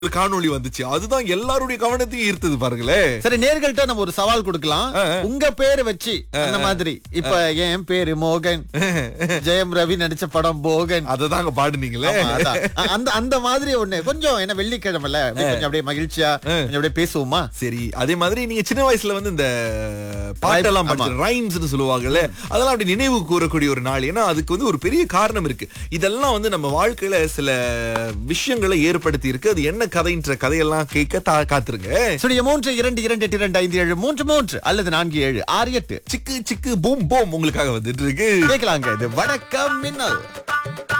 ஒரு காணொளி வந்துச்சு அதுதான் எல்லாருடைய கவனத்தையும் ஈர்த்தது பாருங்களேன் சரி நேர்கள்ட்ட நம்ம ஒரு சவால் கொடுக்கலாம் உங்க பேரு வச்சு அந்த மாதிரி இப்ப என் பேரு மோகன் ஜெயம் ரவி நடிச்ச படம் போகன் அததாங்க பாடுனீங்களே ஆமா, அதான். அ- அந்த அந்த மாதிரி ஒண்ணு கொஞ்சம் என்ன வெள்ளிக்கிழமைல அப்படியே கொஞ்சம் அப்படியே மகிழ்ச்சியா கொஞ்சம் அப்படியே பேசுவோமா சரி அதே மாதிரி நீங்க சின்ன வயசுல வந்து இந்த பாட்டெல்லாம் ஆமா. படிச்சு ரைம்ஸ்னு சொல்லுவாங்கல்ல அதெல்லாம் அப்படி நினைவு கூறக்கூடிய ஒரு நாள் ஏன்னா அதுக்கு வந்து ஒரு பெரிய காரணம் இருக்கு இதெல்லாம் வந்து நம்ம வாழ்க்கையில சில விஷயங்களை ஏற்படுத்தி இருக்கு அது என்ன கதைன்ற கதையெல்லாம் கேட்க தா- காத்துருங்க சுடிய மூன்று இரண்டு இரண்டு எட்டு இரண்டு ஐந்து ஏழு மூன்று மூன்று அல்லது நான்கு ஏழு ஆறு எட்டு சிக்கு சிக்கு பூம் பூம் உங்களுக்காக வந்துட்டு இருக்கு கேட்கலாங்க இது வணக்கம் மின்னல்